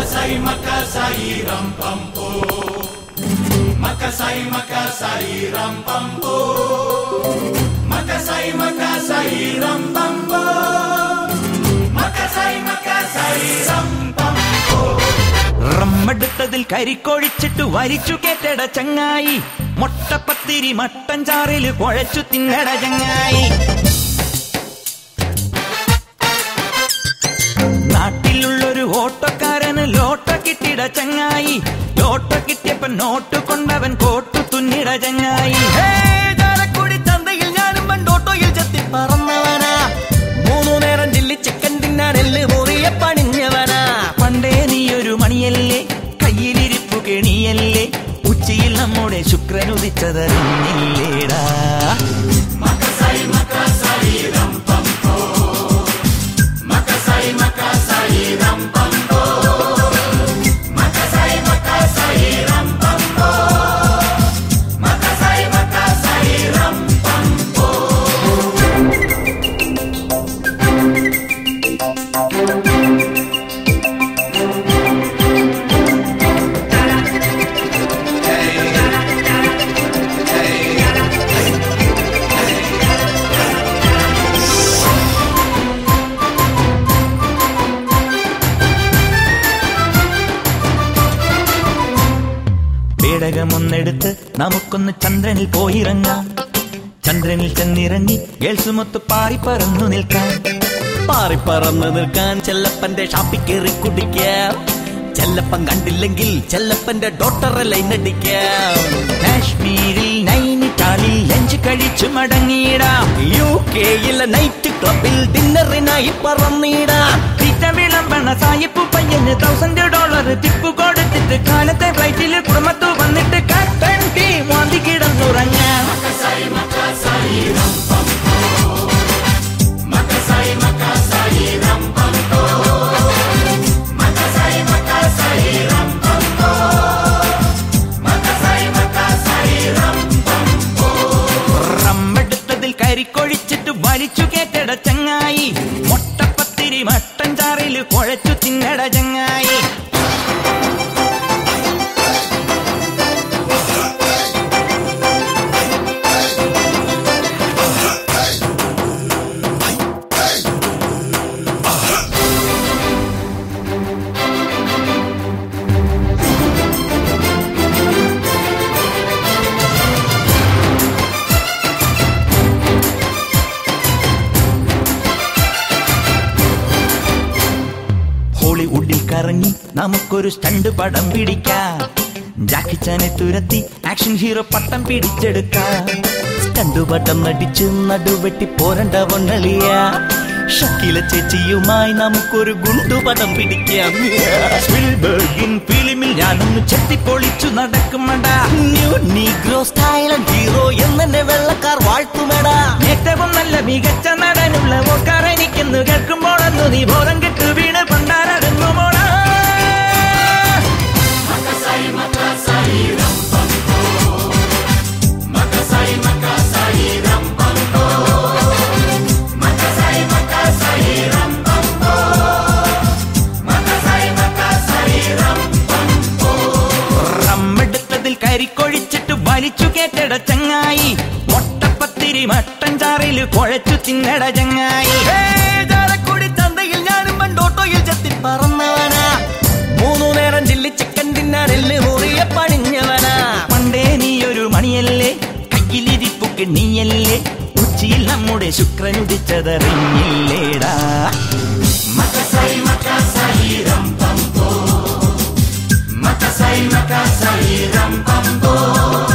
Makasay, makasay, rampampo. Makasay, makasay, rampampo. Makasay, makasay, rampampo. Makasay, makasay, rampampo. റമ്മെടുത്തതിൽ കരിക്കൊഴിച്ചിട്ട് വലിച്ചു കേട്ടട ചങ്ങായി മൊട്ടപ്പത്തിരി mutton ചാറിൽ കുഴച്ചു തിന്നട ചങ്ങായി നാട്ടിലുള്ളൊരു ഓട്ടക്കാരന് ലോട്ട കിട്ടിട ചങ്ങായി ലോട്ട കിട്ടിയപ്പോ നോട്ട് കൊണ്ടവൻ കോട്ടു തുന്നിട ചങ്ങായി ഹേ, ചാലക്കുടി ചന്തയിൽ ഞാനും പണ്ടോട്ടോയിൽ ചെത്തി പറന്നവനാ മൂന്നു നേരം ചില്ലി ചിക്കൻ തിന്നാൻ എല്ല് മുറിയെ പണിഞ്ഞവനാ പണ്ടേ നീയൊരു മണിയല്ലേ കയ്യിലിരിപ്പു കെണിയല്ലേ ഉച്ചയിൽ നമ്മുടെ ശുക്രനുദിച്ചതറിഞ്ഞില്ലേടാ Makasay, makasay, rampampo. Makasay, makasay, rampampo. Makasay, makasay, rampampo. Makasay, makasay, rampampo. പേടകമൊന്നെടുത്ത് നമുക്കൊന്ന് ചന്ദ്രനിൽ പോയിറങ്ങാം ചന്ദ്രനിൽ ചെന്നിറങ്ങി ഗേൾസുമൊത്ത് പാറി പറന്നു നിൽക്കാം പാറിപ്പറന്ന് നിൽക്കാൻ ചെല്ലപ്പന്റെ ഷാപ്പിൽ കയറി കുടിക്കാം ചെല്ലപ്പൻ കണ്ടില്ലെങ്കിൽ ചെല്ലപ്പന്റെ ഡോട്ടറെ ലൈൻ അടിക്കാം കാശ്മീരിൽ നൈനിറ്റാളിൽ ലഞ്ച് കഴിച്ചു മടങ്ങിയിടാം യു കെയിലെ നൈറ്റ് ക്ലബിൽ ഡിന്നറിനായി പറന്നിടാം തീറ്റ വിളമ്പണ സായിപ്പ് പയ്യന് തൗസൻഡ് ഡോളർ ടിപ്പ് കൊടുത്തിട്ട് കാലത്തെ ഫ്ലൈറ്റിൽ കുടുംബത്തു വന്നിട്ട് കട്ടൻ ടീ വാന്തി കിടന്നുറങ്ങാം Makasay, makasay, rampampo. Makasay, makasay, rampampo. Makasay, makasay, rampampo. Makasay, makasay, rampampo. റമ്പെടുത്തതിൽ കരിക്കൊഴിച്ചിട്ട് വലിച്ചു കേട്ടട ചങ്ങായി മൊട്ടപ്പത്തിരി മട്ടൻ ചാറിൽ കുഴച്ചു തിന്നട ചങ്ങായി ഹോളിവുഡിൽ കറങ്ങി നമുക്കൊരു സ്റ്റണ്ട് പടം പിടിക്കാം ജാക്കിച്ചാനെ തുരത്തി ആക്ഷൻ ഹീറോ പട്ടം പിടിച്ചെടുക്കാം കണ്ടുപട്ടം നടിച്ച് നടുവെട്ടി പോരണ്ട വണ്ണളിയ ഷക്കില ചേച്ചിയുമായി നമുക്കൊരു ഗുണ്ടുപടം പിടിക്കാം സ്പിൽബർഗിൻ ഫിലിമിൽ ഞാനൊന്ന് ചെത്തിപ്പൊളിച്ചു നടക്കുമടാ ന്യൂ നീഗ്രോ സ്റ്റൈലൻ ഹീറോ എന്നെ വെള്ളക്കാർ വാഴ്ത്തുമേടാ ഏറ്റവും നല്ല മികച്ച നടനുള്ള ഓക്കാർ എനിക്കെന്ന് കേൾക്കുമ്പോഴൊന്നു നീ ബോധം കെട്ടു വീണ് പണ്ടാരടുന്നു മോടാ Makasay, makasay, rampampo. Makasay, makasay, rampampo. Makasay, makasay, rampampo. Makasay, makasay, rampampo. റമ്മെടുത്തതിൽ കരിക്കൊഴിച്ചിട്ട് വലിച്ചു കേട്ടട ചങ്ങായി മൊട്ടപ്പത്തിരി മട്ടൻ ചാറിൽ കുഴച്ചു തിന്നട ചങ്ങായി ഹേ, ചാലക്കുടി ചന്തയിൽ ഞാനും പണ്ടോട്ടോയിൽ ചെത്തി പറന്നവനാ മൂന്നു നേരം ചില്ലി ചിക്കൻ തിന്നാൻ എല്ല് മുറിയെ പണിഞ്ഞവനാ പണ്ടേ നീയൊരു മണിയല്ലേ കയ്യിലിരിപ്പുക്ക് നീയല്ലേ ഉച്ചിയിൽ നമ്മുടെ ശുക്രനുദിച്ചതറിഞ്ഞില്ലേടാ Makasay, makasay, rampampo. Makasay, makasay, rampampo.